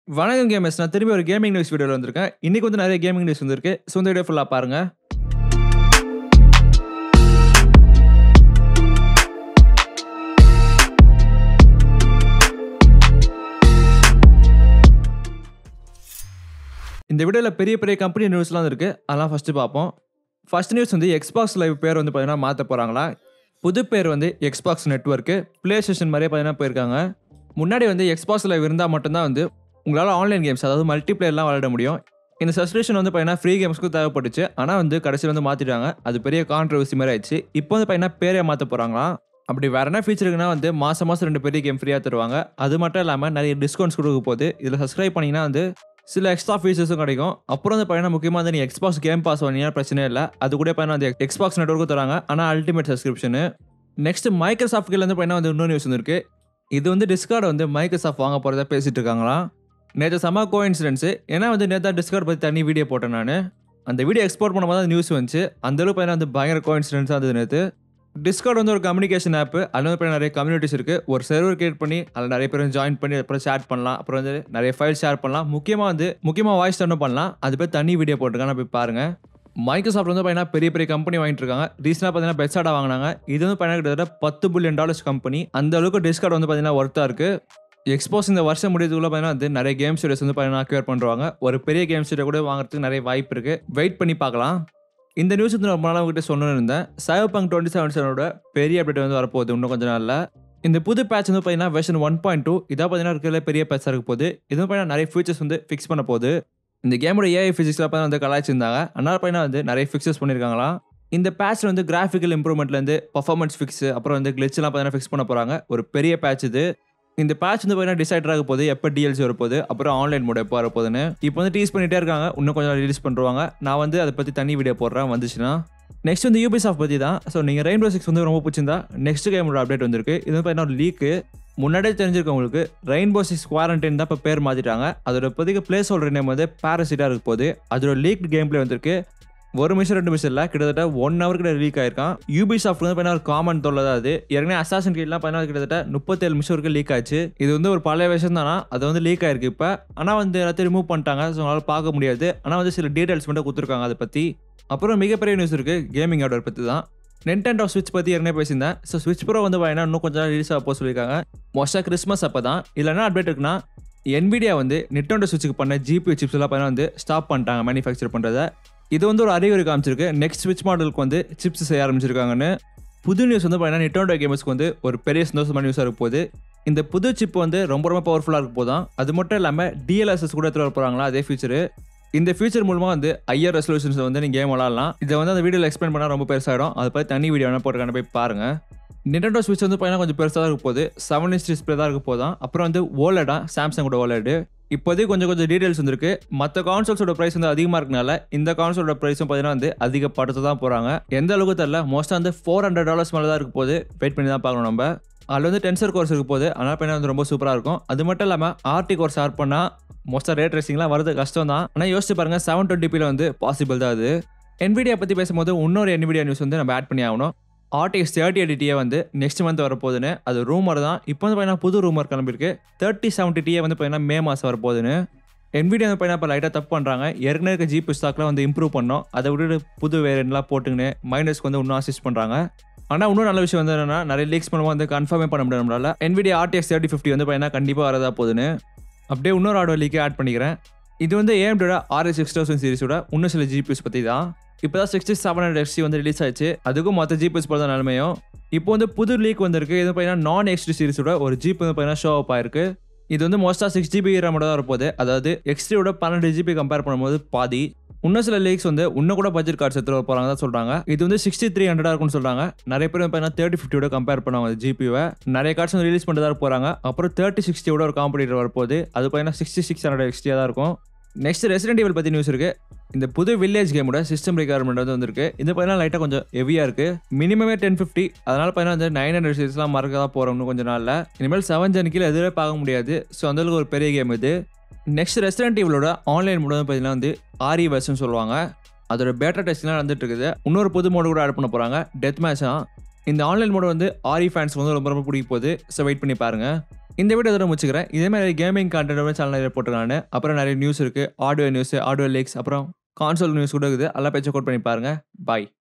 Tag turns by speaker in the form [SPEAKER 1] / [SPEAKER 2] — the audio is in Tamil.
[SPEAKER 1] வணக்கம் கேமர்ஸ் நான் திரும்பி ஒரு கேமிங் நியூஸ் வீடியோவில் வந்திருக்கேன் இன்னைக்கு வந்து நிறைய கேமிங் நியூஸ் வந்திருக்கு ஸோ இந்த வீடியோ ஃபுல்லாக பாருங்க இந்த வீடியோவில் பெரிய பெரிய கம்பெனி நியூஸ்லாம் இருக்கு அதெல்லாம் ஃபஸ்ட்டு பார்ப்போம் ஃபர்ஸ்ட் நியூஸ் வந்து எக்ஸ்பாக்ஸ் லைவ் பேர் வந்து பார்த்தீங்கன்னா மாற்ற போகிறாங்களா புது பேர் வந்து எக்ஸ்பாக்ஸ் நெட்ஒர்க்கு ப்ளே ஸ்டேஷன் மாதிரியே பார்த்தீங்கன்னா போயிருக்காங்க முன்னாடி வந்து எக்ஸ்பாக்ஸ் லைவ் இருந்தால் மட்டும்தான் வந்து உங்களால் ஆன்லைன் கேம்ஸ் அதாவது மல்டிப்ளேயர்லாம் விளையாட முடியும் இந்த சப்ஸ்கிரிப்ஷன் வந்து பார்த்தீங்கன்னா ஃப்ரீ கேம்ஸ்க்கும் தேவைப்பட்டுச்சு ஆனால் வந்து கடைசியில் வந்து மாற்றிட்டாங்க அது பெரிய கான்ட்ரவர்சி மாதிரி ஆயிடுச்சு இப்போ வந்து பார்த்தீங்கன்னா பேரே மாற்ற போகிறாங்களாம் அப்படி வேற என்ன ஃபீச்சர் இருக்குன்னா வந்து மாதம் மாதம் ரெண்டு பெரிய கேம் ஃப்ரீயாக தருவாங்க அது மட்டும் இல்லாமல் நிறைய டிஸ்கவுண்ட்ஸ் கொடுக்க போகுது இதில் சப்ஸ்கிரைப் பண்ணிங்கன்னா வந்து சில எக்ஸ்ட்ரா ஃபீச்சர்ஸும் கிடைக்கும் அப்புறம் வந்து பார்த்தீங்கன்னா முக்கியமாக வந்து நீ எக்ஸ்பாக்ஸ் கேம் பாஸ் வாங்கினா பிரச்சனை இல்லை அது கூட பார்த்தீங்கன்னா வந்து எக்ஸ்பாக்ஸ் நெட்ஒர்க்கும் தராங்க ஆனால் அல்டிமேட் சப்ஸ்கிரிப்ஷனு நெக்ஸ்ட் மைக்ரோசாஃப்ட் கீழ வந்து பார்த்தீங்கன்னா வந்து இன்னொரு நியூஸ் வந்துருக்கு இது வந்து டிஸ்கார்டு வந்து மைக்ரோசாஃப்ட் வாங்க போகிறதா பேசிட்டு இருக்காங்களாம் நேற்று செம கோ இன்சிடென்ட்ஸு ஏன்னா வந்து நேற்று டிஸ்கார்ட் பற்றி தனி வீடியோ போட்டேன் நான் அந்த வீடியோ எக்ஸ்போர்ட் பண்ணும்போது தான் நியூஸ் வந்துச்சு அந்த அளவுக்கு பார்த்தீங்கன்னா வந்து பயங்கர கோ இன்சிடென்ட்ஸாக இருந்தது நேற்று டிஸ்கார்ட் வந்து ஒரு கம்யூனிகேஷன் ஆப் அதில் வந்து நிறைய கம்யூனிட்டிஸ் இருக்குது ஒரு சர்வர் கிரியேட் பண்ணி அதில் நிறைய பேர் ஜாயின் பண்ணி அப்புறம் ஷேர் பண்ணலாம் அப்புறம் வந்து நிறைய ஃபைல் ஷேர் பண்ணலாம் முக்கியமாக வந்து முக்கியமாக வாய்ஸ் டர்னும் பண்ணலாம் அது பேர் தனி வீடியோ போட்டிருக்காங்க போய் பாருங்கள் மைக்ரோசாஃப்ட் வந்து பார்த்தீங்கன்னா பெரிய பெரிய கம்பெனி வாங்கிட்டு இருக்காங்க ரீசெண்டாக பார்த்தீங்கன்னா பெட்ஸாடா வாங்கினாங்க இது வந்து பார்த்தீங்கன்னா கிட்டத்தட்ட பத்து பில்லியன் டாலர்ஸ் கம்பெனி அந்த அளவுக்கு டிஸ்கார்ட் வந்து பார்த்தீங்கன்னா ஒர்த்தாக இருக்குது எக்ஸ்போஸ் இந்த வருஷம் முடியதுக்குள்ள பார்த்தீங்கன்னா வந்து நிறைய கேம் ஸ்டுடியோஸ் வந்து பார்த்தீங்கன்னா அக்வேர் பண்ணுவாங்க ஒரு பெரிய கேம் ஸ்டுடியோ கூட வாங்குறதுக்கு நிறைய வாய்ப்பு இருக்குது வெயிட் பண்ணி பார்க்கலாம் இந்த நியூஸ் வந்து ரொம்ப நாள் உங்ககிட்ட சொல்லணும்னு இருந்தேன் சைவ் பங்க் டுவெண்ட்டி செவன் செவனோட பெரிய அப்டேட் வந்து வரப்போகுது இன்னும் கொஞ்ச நாளில் இந்த புது பேட்ச் வந்து பார்த்தீங்கன்னா வெர்ஷன் ஒன் பாயிண்ட் டூ இதாக பார்த்தீங்கன்னா இருக்கிற பெரிய பேட்சாக இருக்க போகுது இது பார்த்தீங்கன்னா நிறைய ஃபீச்சர்ஸ் வந்து ஃபிக்ஸ் பண்ண போகுது இந்த கேமோட ஏஐ ஃபிசிக்ஸ்லாம் பார்த்தா வந்து கலாய்ச்சிருந்தாங்க அதனால பார்த்தீங்கன்னா வந்து நிறைய ஃபிக்ஸஸ் பண்ணியிருக்காங்களாம் இந்த பேட்ச்ல வந்து கிராஃபிக்கல் இம்ப்ரூவ்மெண்ட்லேருந்து பர்ஃபார்மன்ஸ் ஃபிக்ஸ் அப்புறம் வந்து கிளிச்லாம் பார்த்தீங்கன்னா ஃபிக்ஸ் பண்ண போகிறாங்க ஒரு பெரிய பேட்ச் இது இந்த பேட்ச் வந்து பார்த்தீங்கன்னா டிசைட் ஆக போகுது எப்போ டிஎல்சி வரப்போகுது அப்புறம் ஆன்லைன் மோட் எப்போ வரப்போகுதுன்னு இப்போ வந்து டீஸ் பண்ணிட்டே இருக்காங்க இன்னும் கொஞ்சம் ரிலீஸ் பண்ணுவாங்க நான் வந்து அதை பற்றி தனி வீடியோ போடுறேன் வந்துச்சுன்னா நெக்ஸ்ட் வந்து யூபிசாஃப்ட் பற்றி தான் ஸோ நீங்கள் ரெயின்போ சிக்ஸ் வந்து ரொம்ப பிடிச்சிருந்தா நெக்ஸ்ட் கேமோட அப்டேட் வந்திருக்கு இது வந்து பார்த்தீங்கன்னா ஒரு லீக்கு முன்னாடியே தெரிஞ்சிருக்க உங்களுக்கு ரெயின்போ சிக்ஸ் குவாரண்டைன் தான் இப்போ பேர் மாற்றிட்டாங்க அதோட இப்போதைக்கு பிளேஸ் ஹோல்டர் நேம் வந்து பாரசிட்டாக இருக்க போகுது அதோட லீக் கேம் பிளே வந்திருக்கு ஒரு மிஷன் ரெண்டு மிஷன் இல்லை கிட்டத்தட்ட ஒன் ஹவர் கிட்ட லீக் ஆயிருக்கான் யூபி சாஃப்ட் வந்து பார்த்தீங்கன்னா ஒரு காமன் தொல்லை தான் அது ஏற்கனவே அசாசன் கீட்லாம் பார்த்தீங்கன்னா கிட்டத்தட்ட முப்பத்தேழு மிஷம் வரைக்கும் லீக் ஆச்சு இது வந்து ஒரு பழைய விஷயம் தானா அது வந்து லீக் ஆயிருக்கு இப்போ ஆனால் வந்து எல்லாத்தையும் ரிமூவ் பண்ணிட்டாங்க ஸோ உங்களால் பார்க்க முடியாது ஆனால் வந்து சில டீடைல்ஸ் மட்டும் கொடுத்துருக்காங்க அதை பற்றி அப்புறம் மிகப்பெரிய நியூஸ் இருக்குது கேமிங் ஆர்டர் பற்றி தான் நென்டெண்டோ ஸ்விட்ச் பற்றி ஏற்கனவே பேசியிருந்தேன் ஸோ ஸ்விட்ச் ப்ரோ வந்து பார்த்தீங்கன்னா இன்னும் கொஞ்சம் ரிலீஸ் ஆக போக சொல்லியிருக்காங்க மோஸ்ட்டாக கிறிஸ்மஸ் அப்போ தான் இதில் என்ன அப்டேட் இருக்குன்னா என்விடியா வந்து நெட்டோண்டோ ஸ்விட்சுக்கு பண்ண ஜிபி சிப்ஸ் எல்லாம் பார்த்தீங்கன்னா வந்து ஸ்டாப் பண்ணிட்டாங்க மேனுஃபேக்சர் பண்ணுறதை இது வந்து ஒரு அறிகுறி காமிச்சிருக்கு நெக்ஸ்ட் ஸ்விட்ச் மாடலுக்கு வந்து சிப்ஸ் செய்ய ஆரம்பிச்சிருக்காங்கன்னு புது நியூஸ் வந்து பார்த்தீங்கன்னா நிட்டோண்டோ கேமர்ஸ்க்கு வந்து ஒரு பெரிய சந்தோஷமான நியூஸாக இருக்க போகுது இந்த புது சிப் வந்து ரொம்ப ரொம்ப பவர்ஃபுல்லாக இருக்க போதான் அது மட்டும் இல்லாமல் டிஎல்எஸ்எஸ் கூட எடுத்துகிட்டு வர போகிறாங்களா அதே ஃபீச்சரு இந்த ஃபீச்சர் மூலமாக வந்து ஐயர் ரெசல்யூஷன்ஸ் வந்து நீங்கள் கேம் விளாட்லாம் இதை வந்து அந்த வீடியோவில் எக்ஸ்பிளைன் பண்ணால் ரொம்ப பெருசாகிடும் அதை பற்றி தனி வீடியோ வேணால் போட்டுக்கான போய் பாருங்கள் நிட்டோண்டோ ஸ்விட்ச் வந்து பார்த்தீங்கன்னா கொஞ்சம் பெருசாக தான் இருக்க போகுது செவன் இன்ச் டிஸ்பிளே தான் இருக்க போதான் அப்புறம் வந்து ஓலடா சாம்சங்கோட ஓலடு இப்போதைக்கு கொஞ்சம் கொஞ்சம் டீடைல்ஸ் வந்திருக்கு மற்ற கான்சோல்ஸோட ப்ரைஸ் வந்து அதிகமாக இருக்கனால இந்த கான்சோலோட ப்ரைஸும் பார்த்தீங்கன்னா வந்து அதிகப்படுத்த தான் போகிறாங்க எந்த அளவுக்கு தெரியல மோஸ்ட்டாக வந்து ஃபோர் ஹண்ட்ரட் டாலர்ஸ் மேலே தான் இருக்க போது வெயிட் பண்ணி தான் பார்க்கணும் நம்ம அதில் வந்து டென்சர் கோர்ஸ் இருக்க போது அதனால் பண்ண வந்து ரொம்ப சூப்பராக இருக்கும் அது மட்டும் இல்லாமல் ஆர்டி கோர்ஸ் ஆட் பண்ணால் மோஸ்ட்டாக ரேட் ரேசிங்லாம் வரது கஷ்டம் தான் ஆனால் யோசிச்சு பாருங்கள் செவன் டுவெண்ட்டிபியில் வந்து பாசிபிள் தான் அது என்விடியா பற்றி பேசும்போது இன்னொரு என்விடியா நியூஸ் வந்து நம்ம ஆட் பண்ணி ஆகணும் ஆர்டிஎக்ஸ் தேர்ட்டி எயிட்டியே வந்து நெக்ஸ்ட் மந்த் வரப்போகுதுன்னு அது ரூமர் தான் இப்போ வந்து பார்த்தீங்கன்னா புது ரூமர் கிளம்பிருக்கு தேர்ட்டி செவன்ட்டி டிஏ வந்து பார்த்தீங்கன்னா மே மாதம் வரப்போகுதுன்னு என்விடியா வந்து பார்த்தீங்கன்னா இப்போ லைட்டாக தப்பு பண்ணுறாங்க ஏற்கனவே இருக்க ஜிபி ஸ்டாக்லாம் வந்து இம்ப்ரூவ் பண்ணோம் அதை விட்டு புது வேரியன்ட்லாம் போட்டுங்கன்னு மைனஸ்க்கு வந்து இன்னும் அசிஸ்ட் பண்ணுறாங்க ஆனால் இன்னும் நல்ல விஷயம் வந்து என்னன்னா நிறைய லீக்ஸ் பண்ணும்போது வந்து கன்ஃபார்மே பண்ண முடியாது நம்மளால என்விடியா ஆர்டிஎக்ஸ் தேர்ட்டி ஃபிஃப்டி வந்து பார்த்தீங்கன்னா கண்டிப்பாக வரதா போகுதுன்னு அப்படியே இன்னொரு ஆடோ லீக்கே ஆட் பண்ணிக்கிறேன் இது வந்து ஏஎம்டோட ஆர்எஸ் சிக்ஸ் தௌசண்ட் சீரிஸோட இன்னும் சில ஜிபிஎஸ் பற்றி தான் இப்போ தான் சிக்ஸ்டி செவன் ஹண்ட்ரட் எஃப்சி வந்து ரிலீஸ் ஆச்சு அதுக்கும் மற்ற ஜிபிஎஸ் போல தான் நிலமையும் இப்போ வந்து புது லீக் வந்திருக்கு இது பார்த்தீங்கன்னா நான் எக்ஸ்டி சீரிஸோட ஒரு ஜிப் வந்து பார்த்தீங்கன்னா ஷோ அப் ஆயிருக்கு இது வந்து மோஸ்ட்டாக சிக்ஸ் ஜிபி ரேமோட தான் இருப்போது அதாவது எக்ஸ்ட்ரியோட பன்னெண்டு ஜிபி கம்பேர் பண்ணும்போது பாதி இன்னும் சில லீக்ஸ் வந்து இன்னும் கூட பட்ஜெட் கார்ட்ஸ் எடுத்து வர போகிறாங்க தான் சொல்கிறாங்க இது வந்து சிக்ஸ்டி த்ரீ ஹண்ட்ரடாக இருக்கும்னு சொல்கிறாங்க நிறைய பேர் பார்த்தீங்கன்னா தேர்ட்டி ஃபிஃப்டியோட கம்பேர் பண்ணுவாங்க ஜிபியை நிறைய கார்ட்ஸ் வந்து ரிலீஸ் பண்ணிட்டு தான் போகிறாங்க அப்புறம் தேர்ட்டி சிக்ஸ்டியோட ஒரு காம்படிட்டர் வரப்போகுது அது பார்த்தீங்கன்னா சிக்ஸ்டி சிக்ஸ் ஹண்ட்ரட் எக்ஸ்டியாக தான் இருக்கும் நெக்ஸ்ட் ரெசிடென்ட் ஈவல் பற்றி நியூஸ் இருக்கு இந்த புது வில்லேஜ் கேமோட சிஸ்டம் ரெக்யர்மெண்ட் வந்து வந்திருக்கு இது பார்த்தீங்கன்னா லைட்டாக கொஞ்சம் ஹெவியாக இருக்கு மினிமமே டென் ஃபிஃப்டி அதனால பார்த்தீங்கன்னா வந்து நைன் ஹண்ட்ரட் சீரிஸ்லாம் மறக்க தான் போகிறோம்னு கொஞ்சம் நாளில் இனிமேல் செவன் ஜன் கீழே எதுவே பார்க்க முடியாது ஸோ அந்தளவுக்கு ஒரு பெரிய கேம் இது நெக்ஸ்ட் ரெஸ்டாரண்ட் ஈவலோட ஆன்லைன் மோட் வந்து பார்த்தீங்கன்னா வந்து ஆரி வெர்ஷன் சொல்லுவாங்க அதோட பேட்டா டெஸ்ட்லாம் நடந்துட்டு இருக்குது இன்னொரு புது மோடு கூட ஆட் பண்ண போகிறாங்க டெத் மேட்ச் இந்த ஆன்லைன் மோடு வந்து ஆரி ஃபேன்ஸ் வந்து ரொம்ப ரொம்ப பிடிக்க போகுது ஸோ வெயிட் பண்ணி பாருங்க இந்த வீடியோ இதோட முடிச்சுக்கிறேன் இதே மாதிரி கேமிங் கான்டென்ட் சேனல் நிறைய போட்டுருக்கானு அப்புறம் நிறைய நியூஸ் இருக்குது ஆடியோ நியூஸ் ஆடியோ லீக்ஸ் அப்புறம் கான்சோல் நியூஸ் கூட இருக்குது எல்லாம் பேச்சு கோட் பண்ணி பாருங்க பாய்